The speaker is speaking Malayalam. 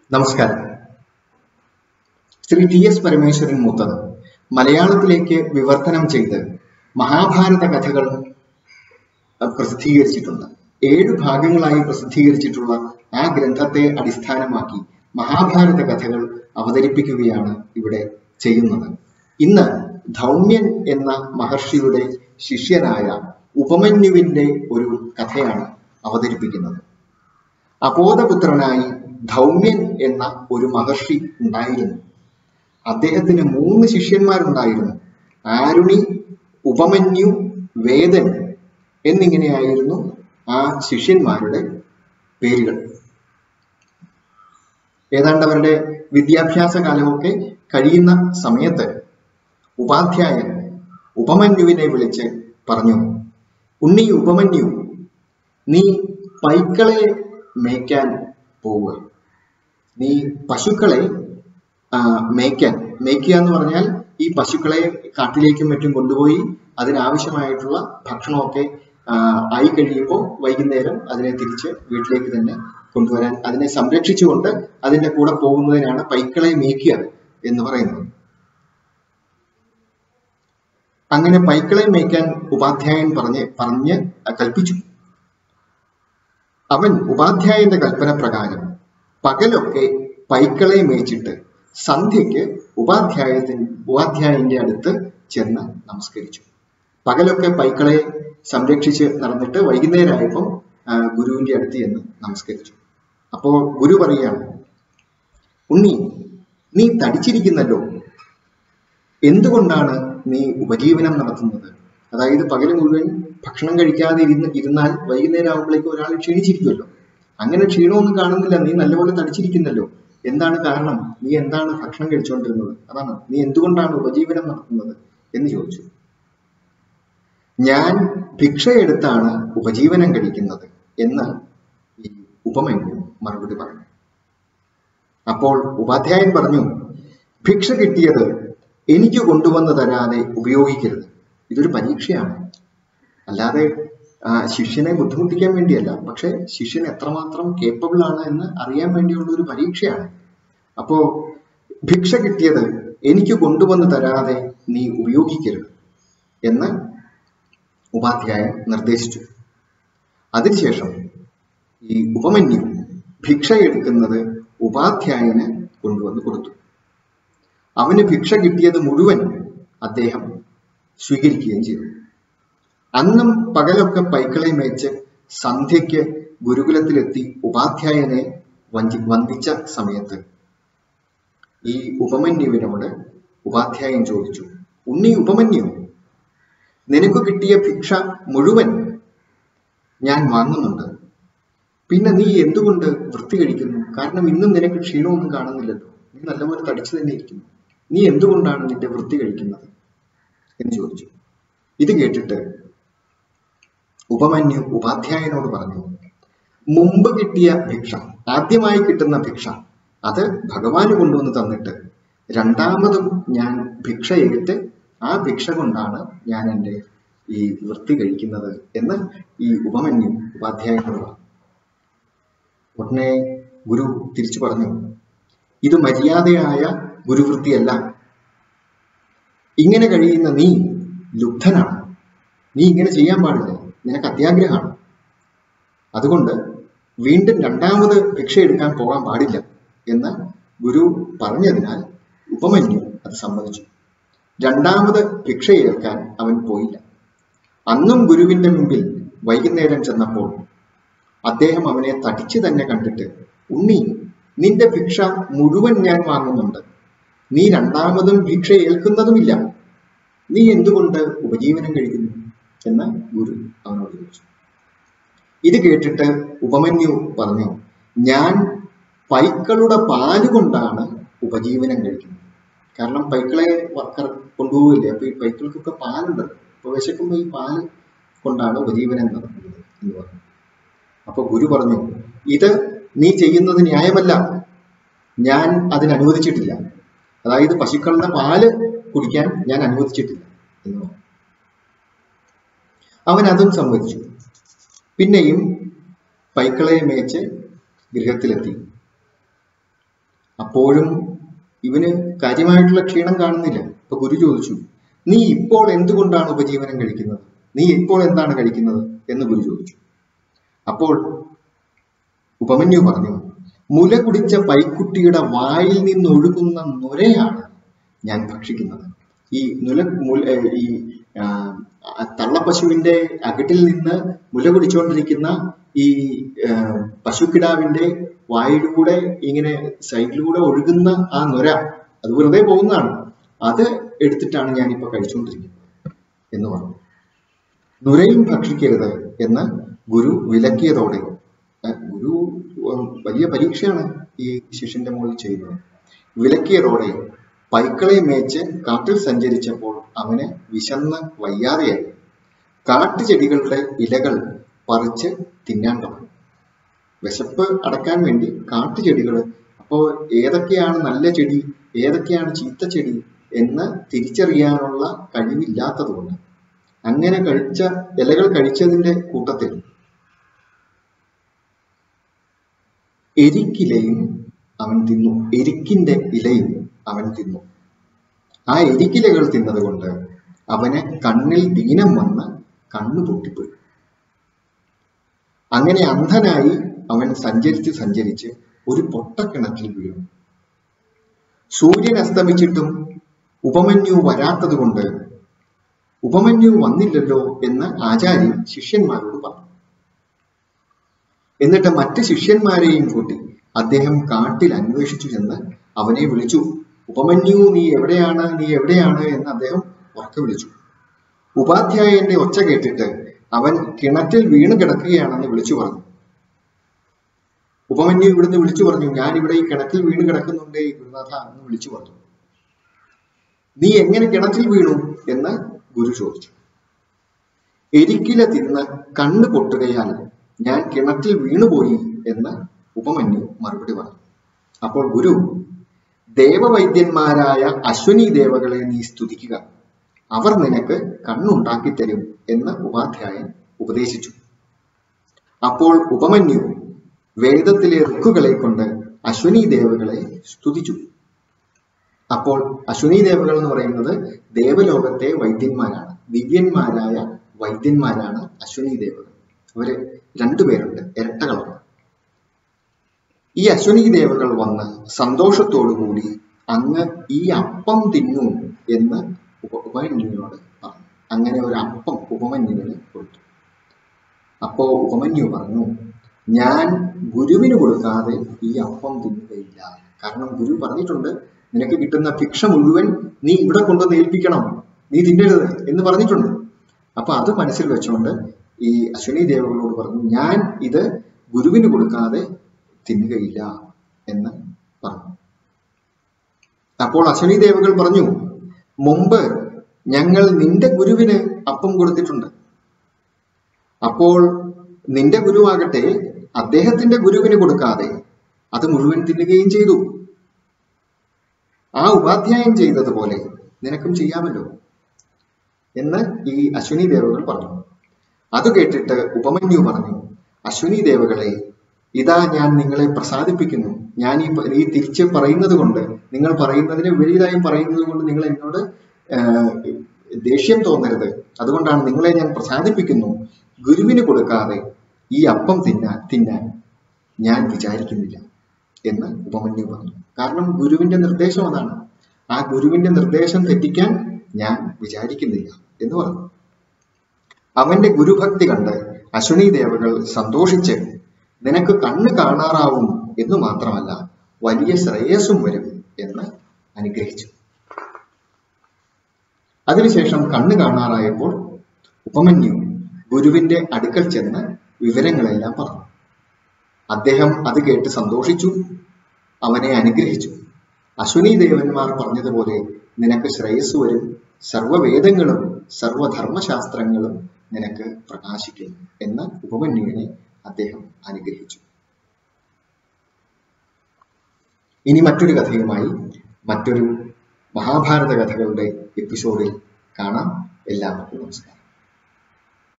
നമസ്കാരം ശ്രീ ടി എസ് പരമേശ്വരൻ മൂത്തത് മലയാളത്തിലേക്ക് വിവർത്തനം ചെയ്ത് മഹാഭാരത കഥകൾ പ്രസിദ്ധീകരിച്ചിട്ടുണ്ട് ഏഴ് ഭാഗങ്ങളായി പ്രസിദ്ധീകരിച്ചിട്ടുള്ള ആ ഗ്രന്ഥത്തെ അടിസ്ഥാനമാക്കി മഹാഭാരത കഥകൾ അവതരിപ്പിക്കുകയാണ് ഇവിടെ ചെയ്യുന്നത് ഇന്ന് ധൗമ്യൻ എന്ന മഹർഷിയുടെ ശിഷ്യനായ ഉപമന്യുവിന്റെ ഒരു കഥയാണ് അവതരിപ്പിക്കുന്നത് അബോധപുത്രനായി ധൗമ്യൻ എന്ന ഒരു മഹർഷി ഉണ്ടായിരുന്നു അദ്ദേഹത്തിന് മൂന്ന് ശിഷ്യന്മാരുണ്ടായിരുന്നു ആരുണി ഉപമന്യു വേദൻ എന്നിങ്ങനെയായിരുന്നു ആ ശിഷ്യന്മാരുടെ പേരുകൾ ഏതാണ്ട് അവരുടെ വിദ്യാഭ്യാസ കാലമൊക്കെ കഴിയുന്ന സമയത്ത് ഉപാധ്യായൻ ഉപമന്യുവിനെ വിളിച്ച് പറഞ്ഞു ഉണ്ണി ഉപമന്യു നീ പൈക്കളെ മേയ്ക്കാൻ പോവുക നീ പശുക്കളെ ആ, മേയ്ക്കാൻ മേയ്ക്കുക എന്ന് പറഞ്ഞാൽ ഈ പശുക്കളെ കാട്ടിലേക്കും മറ്റും കൊണ്ടുപോയി അതിനാവശ്യമായിട്ടുള്ള ഭക്ഷണമൊക്കെ ആ, ആയി കഴിയുമ്പോൾ വൈകുന്നേരം അതിനെ തിരിച്ച് വീട്ടിലേക്ക് തന്നെ കൊണ്ടുവരാൻ അതിനെ സംരക്ഷിച്ചുകൊണ്ട് അതിന്റെ കൂടെ പോകുന്നതിനാണ് പൈക്കളെ മേയ്ക്കുക എന്ന് പറയുന്നത് അങ്ങനെ പൈക്കളെ മേയ്ക്കാൻ ഉപാധ്യായൻ പറഞ്ഞ് പറഞ്ഞ് കൽപ്പിച്ചു അവൻ ഉപാധ്യായന്റെ കൽപ്പന പ്രകാരം പകലൊക്കെ പൈക്കളെ മേച്ചിട്ട് സന്ധ്യയ്ക്ക് ഉപാധ്യായത്തിന് ഉപാധ്യായന്റെ അടുത്ത് ചെന്ന് നമസ്കരിച്ചു പകലൊക്കെ പൈക്കളെ സംരക്ഷിച്ച് നടന്നിട്ട് വൈകുന്നേരമായപ്പോൾ ആ, ഗുരുവിന്റെ അടുത്ത് ചെന്ന് നമസ്കരിച്ചു അപ്പോൾ ഗുരു പറയാണ് ഉണ്ണി നീ തടിച്ചിരിക്കുന്നല്ലോ എന്തുകൊണ്ടാണ് നീ ഉപജീവനം നടത്തുന്നത് അതായത് പകൽ മുഴുവൻ ഭക്ഷണം കഴിക്കാതെ ഇരുന്ന് ഇരുന്നാൽ വൈകുന്നേരം ആകുമ്പോഴേക്കും ഒരാൾ ക്ഷീണിച്ചിരിക്കുമല്ലോ അങ്ങനെ ക്ഷീണമൊന്നും കാണുന്നില്ല നീ നല്ലപോലെ തടിച്ചിരിക്കുന്നല്ലോ എന്താണ് കാരണം നീ എന്താണ് ഭക്ഷണം കഴിച്ചുകൊണ്ടിരുന്നത് അതാണ് നീ എന്തുകൊണ്ടാണ് ഉപജീവനം നടത്തുന്നത് എന്ന് ചോദിച്ചു ഞാൻ ഭിക്ഷയെടുത്താണ് ഉപജീവനം കഴിക്കുന്നത് എന്ന് ഈ ഉപമന്യു മറുപടി പറഞ്ഞു അപ്പോൾ ഉപാധ്യായൻ പറഞ്ഞു ഭിക്ഷ കിട്ടിയത് എനിക്ക് കൊണ്ടുവന്ന് തരാതെ ഉപയോഗിക്കരുത് ഇതൊരു പരീക്ഷയാണ് അല്ലാതെ ആ, ശിഷ്യനെ ബുദ്ധിമുട്ടിക്കാൻ വേണ്ടിയല്ല പക്ഷെ ശിഷ്യൻ എത്രമാത്രം കേപ്പബിൾ ആണ് എന്ന് അറിയാൻ വേണ്ടിയുള്ള ഒരു പരീക്ഷയാണ് അപ്പോ ഭിക്ഷ കിട്ടിയത് എനിക്ക് കൊണ്ടുവന്ന് തരാതെ നീ ഉപയോഗിക്കരുത് എന്ന് ഉപാധ്യായൻ നിർദ്ദേശിച്ചു അതിനുശേഷം ഈ ഉപമന്യു ഭിക്ഷ എടുക്കുന്നത് ഉപാധ്യായന് കൊണ്ടുവന്ന് കൊടുത്തു അവന് ഭിക്ഷ കിട്ടിയത് മുഴുവൻ അദ്ദേഹം സ്വീകരിക്കുകയും ചെയ്തു അന്നും പകലൊക്കെ പൈക്കളെ മേച്ച് സന്ധ്യയ്ക്ക് ഗുരുകുലത്തിലെത്തി ഉപാധ്യായനെ വഞ്ചി വന്ദിച്ച സമയത്ത് ഈ ഉപമന്യുവിനോട് ഉപാധ്യായൻ ചോദിച്ചു ഉണ്ണി ഉപമന്യു നിനക്ക് കിട്ടിയ ഭിക്ഷ മുഴുവൻ ഞാൻ വാങ്ങുന്നുണ്ട് പിന്നെ നീ എന്തുകൊണ്ട് വൃത്തി കഴിക്കുന്നു കാരണം ഇന്നും നിനക്ക് ക്ഷീണമൊന്നും കാണുന്നില്ലല്ലോ നീ നല്ലപോലെ തടിച്ചു തന്നെ ഇരിക്കുന്നു നീ എന്തുകൊണ്ടാണ് നിന്റെ വൃത്തി കഴിക്കുന്നത് എന്ന് ചോദിച്ചു ഇത് കേട്ടിട്ട് ഉപമന്യു ഉപാധ്യായനോട് പറഞ്ഞു മുമ്പ് കിട്ടിയ ഭിക്ഷ ആദ്യമായി കിട്ടുന്ന ഭിക്ഷ അത് ഭഗവാന് കൊണ്ടുവന്ന് തന്നിട്ട് രണ്ടാമതും ഞാൻ ഭിക്ഷ ഏറ്റ് ആ ഭിക്ഷ കൊണ്ടാണ് ഞാൻ എൻ്റെ ഈ വൃത്തി കഴിക്കുന്നത് എന്ന് ഈ ഉപമന്യു ഉപാധ്യായനോട് പറഞ്ഞു ഉടനെ ഗുരു തിരിച്ചു പറഞ്ഞു ഇത് മര്യാദയായ ഗുരുവൃത്തിയല്ല ഇങ്ങനെ കഴിയുന്ന നീ ലുബ്ധനാണ് നീ ഇങ്ങനെ ചെയ്യാൻ പാടില്ല നിനക്ക് അത്യാഗ്രഹമാണ് അതുകൊണ്ട് വീണ്ടും രണ്ടാമത് ഭിക്ഷ എടുക്കാൻ പോകാൻ പാടില്ല എന്ന് ഗുരു പറഞ്ഞതിനാൽ ഉപമന്യു അത് സമ്മതിച്ചു രണ്ടാമത് ഭിക്ഷ ഏൽക്കാൻ അവൻ പോയില്ല അന്നും ഗുരുവിന്റെ മുമ്പിൽ വൈകുന്നേരം ചെന്നപ്പോൾ അദ്ദേഹം അവനെ തടിച്ചു തന്നെ കണ്ടിട്ട് ഉണ്ണി നിന്റെ ഭിക്ഷ മുഴുവൻ ഞാൻ വാങ്ങുന്നുണ്ട് നീ രണ്ടാമതും ഭിക്ഷ ഏൽക്കുന്നതുമില്ല നീ എന്തുകൊണ്ട് ഉപജീവനം കഴിക്കുന്നു എന്ന് ഗുരു അവനോട് ചോദിച്ചു ഇത് കേട്ടിട്ട് ഉപമന്യു പറഞ്ഞു ഞാൻ പൈക്കളുടെ പാല് കൊണ്ടാണ് ഉപജീവനം കഴിക്കുന്നത് കാരണം പൈക്കളെ വർക്കർ കൊണ്ടുപോകില്ലേ അപ്പൊ ഈ പൈക്കൾക്കൊക്കെ പാലുണ്ട് അപ്പൊ വിശക്കുമ്പോൾ ഈ പാല് കൊണ്ടാണ് ഉപജീവനം നടത്തുന്നത് എന്ന് പറഞ്ഞു അപ്പൊ ഗുരു പറഞ്ഞു ഇത് നീ ചെയ്യുന്നത് ന്യായമല്ല ഞാൻ അതിന് അനുവദിച്ചിട്ടില്ല അതായത് പശുക്കളുടെ പാല് കുടിക്കാൻ ഞാൻ അനുവദിച്ചിട്ടില്ല എന്ന് പറഞ്ഞു അവൻ അതും സമ്മതിച്ചു പിന്നെയും പൈക്കളെ മേച്ച് ഗൃഹത്തിലെത്തി അപ്പോഴും ഇവന് കാര്യമായിട്ടുള്ള ക്ഷീണം കാണുന്നില്ല അപ്പൊ ഗുരു ചോദിച്ചു നീ ഇപ്പോൾ എന്തുകൊണ്ടാണ് ഉപജീവനം കഴിക്കുന്നത് നീ ഇപ്പോൾ എന്താണ് കഴിക്കുന്നത് എന്ന് ഗുരു ചോദിച്ചു അപ്പോൾ ഉപമന്യു പറഞ്ഞു മുല കുടിച്ച പൈക്കുട്ടിയുടെ വായിൽ നിന്നൊഴുകുന്ന നുരയാണ് ഞാൻ ഭക്ഷിക്കുന്നത് ഈ നുല മുല ഏർ ഈ ആ, ആ തള്ളപ്പശുവിന്റെ അകിട്ടിൽ നിന്ന് മുല കുടിച്ചുകൊണ്ടിരിക്കുന്ന ഈ ആ, പശുക്കിടാവിന്റെ വായിലൂടെ ഇങ്ങനെ സൈഡിലൂടെ ഒഴുകുന്ന ആ നുര അത് വെറുതെ പോകുന്നതാണ് അത് എടുത്തിട്ടാണ് ഞാനിപ്പോ കഴിച്ചുകൊണ്ടിരിക്കുന്നത് എന്ന് പറഞ്ഞു നുരയും ഭക്ഷിക്കരുത് എന്ന് ഗുരു വിലക്കിയതോടെ ഏഹ് ഗുരു ഉം, വലിയ പരീക്ഷയാണ് ഈ ശിഷ്യന്റെ മുകളിൽ ചെയ്യുന്നത് വിലക്കിയതോടെ പൈക്കളെ മേച്ച് കാട്ടിൽ സഞ്ചരിച്ചപ്പോൾ അവന് വിശന്ന് വയ്യാതെയായി കാട്ടുചെടികളുടെ ഇലകൾ പറിച്ച് തിന്നാൻ തുടങ്ങി വിശപ്പ് അടക്കാൻ വേണ്ടി കാട്ടുചെടികൾ അപ്പോൾ ഏതൊക്കെയാണ് നല്ല ചെടി ഏതൊക്കെയാണ് ചീത്ത ചെടി എന്ന് തിരിച്ചറിയാനുള്ള കഴിവില്ലാത്തതുകൊണ്ട് അങ്ങനെ കഴിച്ച ഇലകൾ കഴിച്ചതിന്റെ കൂട്ടത്തിൽ എരിക്കിലയും അവൻ തിന്നു എരിക്കിന്റെ ഇലയും അവൻ തിന്നു ആ എരിക്കിലകൾ തിന്നത് കൊണ്ട് അവന് കണ്ണിൽ ദീനം വന്ന് കണ്ണു പൊട്ടിപ്പോയി അങ്ങനെ അന്ധനായി അവൻ സഞ്ചരിച്ച് സഞ്ചരിച്ച് ഒരു പൊട്ടക്കിണറ്റിൽ വീണു സൂര്യൻ അസ്തമിച്ചിട്ടും ഉപമന്യു വരാത്തത് കൊണ്ട് ഉപമന്യു വന്നില്ലല്ലോ എന്ന് ആചാര്യൻ ശിഷ്യന്മാരോട് പറഞ്ഞു എന്നിട്ട് മറ്റ് ശിഷ്യന്മാരെയും കൂട്ടി അദ്ദേഹം കാട്ടിൽ അന്വേഷിച്ചു ചെന്ന് അവനെ വിളിച്ചു ഉപമന്യു നീ എവിടെയാണ് നീ എവിടെയാണ് എന്ന് അദ്ദേഹം ഉറക്കെ വിളിച്ചു ഉപാധ്യായന്റെ ഒച്ച കേട്ടിട്ട് അവൻ കിണറ്റിൽ വീണ് കിടക്കുകയാണെന്ന് വിളിച്ചു പറഞ്ഞു ഉപമന്യു ഇവിടുന്ന് വിളിച്ചു പറഞ്ഞു ഞാൻ ഇവിടെ ഈ കിണറ്റിൽ വീണ് കിടക്കുന്നുണ്ട് ഗുരുനാഥ എന്ന് വിളിച്ചു പറഞ്ഞു നീ എങ്ങനെ കിണറ്റിൽ വീണു എന്ന് ഗുരു ചോദിച്ചു എരിക്കില തിന്ന് കണ്ണു പൊട്ടുകയാൽ ഞാൻ കിണറ്റിൽ വീണുപോയി എന്ന് ഉപമന്യു മറുപടി പറഞ്ഞു അപ്പോൾ ഗുരു ദേവവൈദ്യന്മാരായ അശ്വനി ദേവകളെ നീ സ്തുതിക്കുക അവർ നിനക്ക് കണ്ണുണ്ടാക്കി തരും എന്ന് ഉപാധ്യായൻ ഉപദേശിച്ചു അപ്പോൾ ഉപമന്യു വേദത്തിലെ ഋക്കുകളെ കൊണ്ട് അശ്വനി ദേവകളെ സ്തുതിച്ചു അപ്പോൾ അശ്വനി ദേവകൾ എന്ന് പറയുന്നത് ദേവലോകത്തെ വൈദ്യന്മാരാണ് ദിവ്യന്മാരായ വൈദ്യന്മാരാണ് അശ്വനി ദേവകൾ അവര് രണ്ടുപേരുണ്ട് ഇരട്ടകളാണ് ഈ അശ്വനി ദേവകൾ വന്ന് സന്തോഷത്തോടുകൂടി അങ്ങ് ഈ അപ്പം തിന്നു എന്ന് ഉപ ഉപമന്യുവിനോട് പറഞ്ഞു അങ്ങനെ ഒരു അപ്പം ഉപമന്യുവിന് കൊടുത്തു അപ്പോ ഉപമന്യു പറഞ്ഞു ഞാൻ ഗുരുവിന് കൊടുക്കാതെ ഈ അപ്പം തിന്നുകയില്ല കാരണം ഗുരു പറഞ്ഞിട്ടുണ്ട് നിനക്ക് കിട്ടുന്ന ഭിക്ഷ മുഴുവൻ നീ ഇവിടെ കൊണ്ടുവന്ന് ഏൽപ്പിക്കണം നീ തിന്നരുത് എന്ന് പറഞ്ഞിട്ടുണ്ട് അപ്പൊ അത് മനസ്സിൽ വെച്ചുകൊണ്ട് ഈ അശ്വിനി ദേവകളോട് പറഞ്ഞു ഞാൻ ഇത് ഗുരുവിന് കൊടുക്കാതെ തിന്നുകയില്ല എന്ന് പറഞ്ഞു അപ്പോൾ അശ്വിനി ദേവകൾ പറഞ്ഞു മുമ്പ് ഞങ്ങൾ നിന്റെ ഗുരുവിന് അപ്പം കൊടുത്തിട്ടുണ്ട് അപ്പോൾ നിന്റെ ഗുരുവാകട്ടെ അദ്ദേഹത്തിന്റെ ഗുരുവിന് കൊടുക്കാതെ അത് മുഴുവൻ തിന്നുകയും ചെയ്തു ആ ഉപാധ്യായം ചെയ്തതുപോലെ നിനക്കും ചെയ്യാമല്ലോ എന്ന് ഈ അശ്വിനി ദേവകൾ പറഞ്ഞു അത് കേട്ടിട്ട് ഉപമന്യു പറഞ്ഞു അശ്വിനി ദേവകളെ ഇതാ ഞാൻ നിങ്ങളെ പ്രസാദിപ്പിക്കുന്നു ഞാൻ ഈ പ- ഈ തിരിച്ച് പറയുന്നത് കൊണ്ട് നിങ്ങൾ പറയുന്നതിന് വിപരീതമായും പറയുന്നത് കൊണ്ട് നിങ്ങൾ എന്നോട് ആഹ്, ദേഷ്യം തോന്നരുത് അതുകൊണ്ടാണ് നിങ്ങളെ ഞാൻ പ്രസാദിപ്പിക്കുന്നു ഗുരുവിന് കൊടുക്കാതെ ഈ അപ്പം തിന്നാൻ തിന്നാൻ ഞാൻ വിചാരിക്കുന്നില്ല എന്ന് ഉപമന്യു പറഞ്ഞു കാരണം ഗുരുവിന്റെ നിർദ്ദേശം അതാണ് ആ ഗുരുവിന്റെ നിർദ്ദേശം തെറ്റിക്കാൻ ഞാൻ വിചാരിക്കുന്നില്ല എന്ന് പറഞ്ഞു അവന്റെ ഗുരുഭക്തി കണ്ട് അശ്വിനി ദേവകൾ സന്തോഷിച്ച് നിനക്ക് കണ്ണ് കാണാറാവും എന്ന് മാത്രമല്ല വലിയ ശ്രേയസ്സും വരും എന്ന് അനുഗ്രഹിച്ചു അതിനുശേഷം കണ്ണ് കാണാറായപ്പോൾ ഉപമന്യു ഗുരുവിന്റെ അടുക്കൽ ചെന്ന് വിവരങ്ങളെല്ലാം പറഞ്ഞു അദ്ദേഹം അത് കേട്ട് സന്തോഷിച്ചു അവനെ അനുഗ്രഹിച്ചു അശ്വിനി ദേവന്മാർ പറഞ്ഞതുപോലെ നിനക്ക് ശ്രേയസ് വരും സർവവേദങ്ങളും സർവധർമ്മശാസ്ത്രങ്ങളും നിനക്ക് പ്രകാശിക്കും എന്ന് ഉപമന്യുവിനെ അദ്ദേഹം അനുഗ്രഹിച്ചു ഇനി മറ്റൊരു കഥയുമായി മറ്റൊരു മഹാഭാരത കഥകളുടെ എപ്പിസോഡിൽ കാണാം എല്ലാവർക്കും നമസ്കാരം